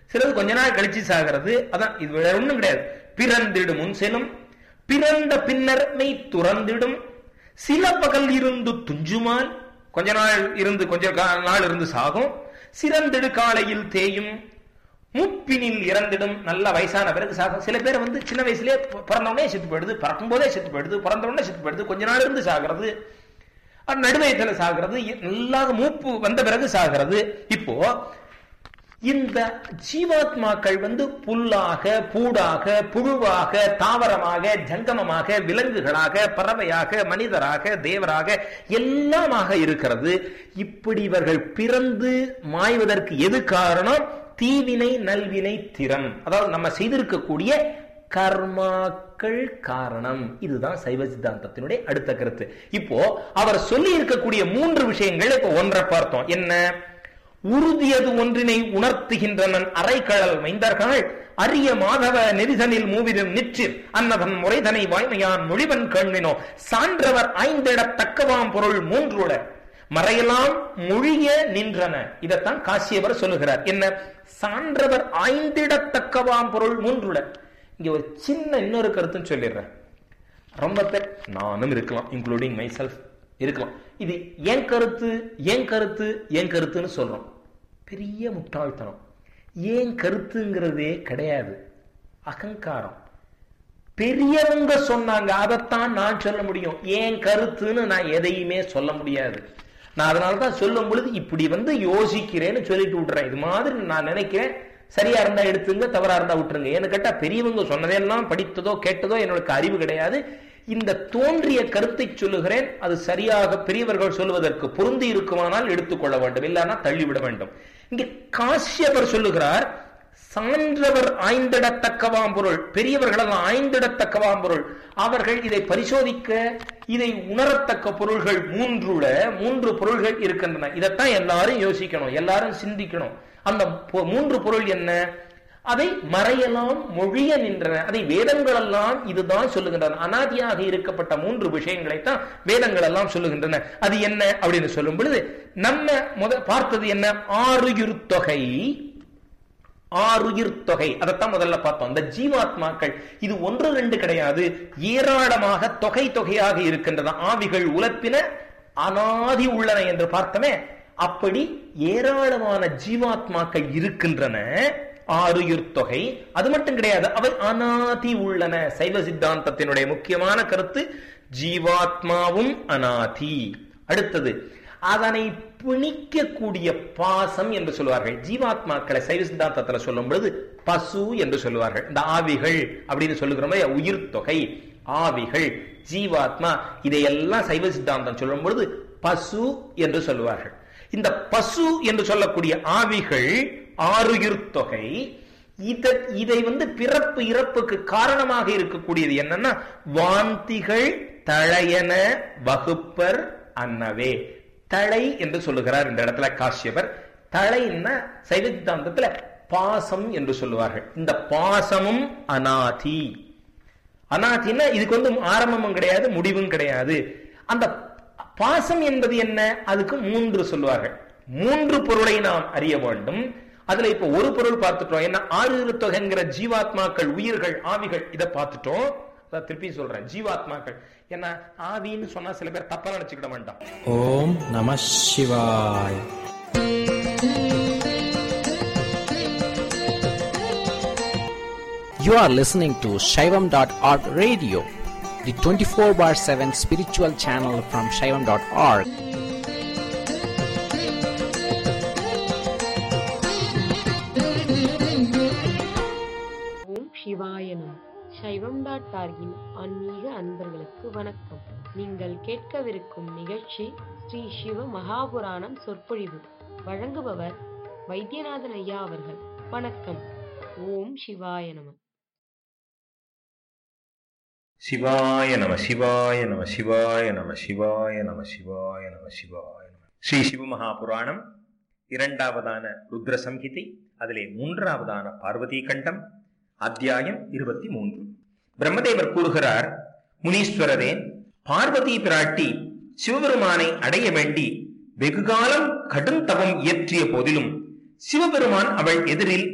சிலது கொஞ்ச நாள் கழிச்சு சாகிறது அதான் இது வேற ஒண்ணும் கிடையாது பிறந்திடும் முன் செல்லும் பிறந்த பின்னர் மெய் துறந்திடும் சில பகல் இருந்து துஞ்சுமால் கொஞ்ச நாள் இருந்து கொஞ்ச கா- நாள் இருந்து சாகும் சிறந்திடு காலையில் தேயும் முப்பினில் இறந்திடும் நல்ல வயசான பிறகு சாகும் சில பேர் வந்து சின்ன வயசுலயே பி- பிறந்த உடனே செத்து போயிடுது பிறக்கும் போதே செத்து போயிடுது பிறந்த உடனே செத்து போயிடுது கொஞ்ச நாள் இருந்து சாகிறது அது நடுவயத்துல சாகிறது இ- நல்லா மூப்பு வந்த பிறகு சாகிறது இப்போ இந்த ஜீவாத்மாக்கள் வந்து புல்லாக பூடாக புழுவாக தாவரமாக ஜங்கமமாக விலங்குகளாக பறவையாக மனிதராக தேவராக எல்லாமாக இருக்கிறது இப்படி இவர்கள் பிறந்து மாய்வதற்கு எது காரணம் தீவினை நல்வினை திறம் அதாவது நம்ம செய்திருக்கக்கூடிய கர்மாக்கள் காரணம் இதுதான் சைவ சித்தாந்தத்தினுடைய அடுத்த கருத்து இப்போ அவர் சொல்லி இருக்கக்கூடிய மூன்று விஷயங்கள் இப்போ ஒன்றை பார்த்தோம் என்ன உறுதியது ஒன்றினை உணர்த்துகின்றனன் அரைக்கழல் மைந்தர்கள் அரிய மாதவ நெரிசனில் மூவிரும் நிற்றிர் அன்னதன் முறைதனை வாய்மையான் மொழிவன் கண்ணினோ சான்றவர் ஐந்திடத் தக்கவாம் பொருள் மூன்றுட மறையெல்லாம் மொழிய நின்றன இதைத்தான் காசியவர் சொல்லுகிறார் என்ன சான்றவர் ஐந்திடத்தக்கவாம் பொருள் மூன்றுட இங்க ஒரு சின்ன இன்னொரு கருத்துன்னு சொல்லிடுறேன் ரொம்ப பேர் நானும் இருக்கலாம் இன்க்ளூடிங் மை செல்ஃப் இருக்கலாம் இது ஏன் கருத்து ஏன் கருத்து ஏன் கருத்துன்னு சொல்றோம் பெரிய முட்டாள்தனம் ஏன் கருத்துங்கிறதே கிடையாது அகங்காரம் பெரியவங்க சொன்னாங்க அதைத்தான் நான் சொல்ல முடியும் ஏன் கருத்துன்னு நான் எதையுமே சொல்ல முடியாது நான் அதனால தான் சொல்லும் பொழுது இப்படி வந்து யோசிக்கிறேன்னு சொல்லிட்டு விட்டுறேன் இது மாதிரி நான் நினைக்கிறேன் சரியா இருந்தா எடுத்துங்க தவறா இருந்தா விட்டுருங்க ஏன்னு கேட்டா பெரியவங்க சொன்னதெல்லாம் படித்ததோ கேட்டதோ என்னோட அறிவு கிடையாது இந்த தோன்றிய கருத்தை சொல்லுகிறேன் அது சரியாக பெரியவர்கள் சொல்லுவதற்கு பொருந்தி இருக்குமானால் எடுத்துக்கொள்ள வேண்டும் இல்லைன்னா தள்ளிவிட வேண்டும் இங்கே காசியவர் சொல்லுகிறார் சான்றவர் ஆய்ந்திடத்தக்கவாம் பொருள் பெரியவர்களெல்லாம் ஆய்ந்திடத்தக்கவாம் பொருள் அவர்கள் இதை பரிசோதிக்க இதை உணரத்தக்க பொருள்கள் மூன்றுல மூன்று பொருள்கள் இருக்கின்றன இதைத்தான் எல்லாரும் யோசிக்கணும் எல்லாரும் சிந்திக்கணும் அந்த பொ- மூன்று பொருள் என்ன அதை மறையலாம் மொழிய நின்றன அதை வேதங்கள் எல்லாம் இதுதான் சொல்லுகின்றன அனாதியாக இருக்கப்பட்ட மூன்று விஷயங்களைத்தான் வேதங்கள் எல்லாம் சொல்லுகின்றன அது என்ன அப்படின்னு சொல்லும் பொழுது நம்ம முத பார்த்தது என்ன ஆறுயிர் தொகை ஆறுயிர் தொகை அதைத்தான் முதல்ல பார்த்தோம் இந்த ஜீவாத்மாக்கள் இது ஒன்று ரெண்டு கிடையாது ஏராளமாக தொகை தொகையாக இருக்கின்றன ஆவிகள் உலப்பின அனாதி உள்ளன என்று பார்த்தமே அப்படி ஏராளமான ஜீவாத்மாக்கள் இருக்கின்றன ஆறுயிர் தொகை அது மட்டும் கிடையாது அவை அனாதி உள்ளன சைவ சித்தாந்தத்தினுடைய முக்கியமான கருத்து ஜீவாத்மாவும் அனாதி அடுத்தது அதனை பிணிக்கக்கூடிய பாசம் என்று சொல்வார்கள் ஜீவாத்மாக்களை சைவ சித்தாந்தத்துல சொல்லும் பொழுது பசு என்று சொல்லுவார்கள் இந்த ஆவிகள் அப்படின்னு சொல்லுகிறோமே உயிர் தொகை ஆவிகள் ஜீவாத்மா இதையெல்லாம் சைவ சித்தாந்தம் சொல்லும் பொழுது பசு என்று சொல்லுவார்கள் இந்த பசு என்று சொல்லக்கூடிய ஆவிகள் ஆறுயிர் தொகை இத இதை வந்து பிறப்பு இறப்புக்கு காரணமாக இருக்கக்கூடியது என்னன்னா வாந்திகள் தழையன வகுப்பர் அன்னவே தழை என்று சொல்லுகிறார் இந்த இடத்துல காஷ்யபர் தழைன்னா சைவ சித்தாந்தத்துல பாசம் என்று சொல்லுவார்கள் இந்த பாசமும் அனாதி அனாதின்னா இதுக்கு வந்து ஆரம்பமும் கிடையாது முடிவும் கிடையாது அந்த பாசம் என்பது என்ன அதுக்கு மூன்று சொல்லுவார்கள் மூன்று பொருளை நாம் அறிய வேண்டும் அதுல இப்ப ஒரு பொருள் பார்த்துட்டோம் என்ன ஆறு தொகைங்கிற ஜீவாத்மாக்கள் உயிர்கள் ஆவிகள் இதை பார்த்துட்டோம் அதான் திருப்பி சொல்றேன் ஜீவாத்மாக்கள் ஏன்னா ஆவின்னு சொன்னா சில பேர் தப்பா நினைச்சுக்கிட வேண்டாம் ஓம் நம சிவாய் You are listening to Shaivam.org radio, the 24 bar 7 spiritual channel from Shaivam.org. ஓம் சிவாயனம் சைவம் டாட் ஆர்கின் ஆன்மீக அன்பர்களுக்கு வணக்கம் நீங்கள் கேட்கவிருக்கும் நிகழ்ச்சி ஸ்ரீ சிவ மகாபுராணம் சொற்பொழிவு வழங்குபவர் வைத்தியநாதன் ஐயா அவர்கள் வணக்கம் ஓம் சிவாய நம சிவாய நம சிவாய நம சிவாய நம சிவாய நம சிவாய நம சிவாய நம ஸ்ரீ சிவமகாபுராணம் இரண்டாவதான ருத்ர சம்ஹிதை அதிலே மூன்றாவதான பார்வதி கண்டம் அத்தியாயம் இருபத்தி மூன்று பிரம்மதேவர் கூறுகிறார் முனீஸ்வரரே பார்வதி பிராட்டி சிவபெருமானை அடைய வேண்டி வெகுகாலம் கடும் தவம் இயற்றிய போதிலும் சிவபெருமான் அவள் எதிரில்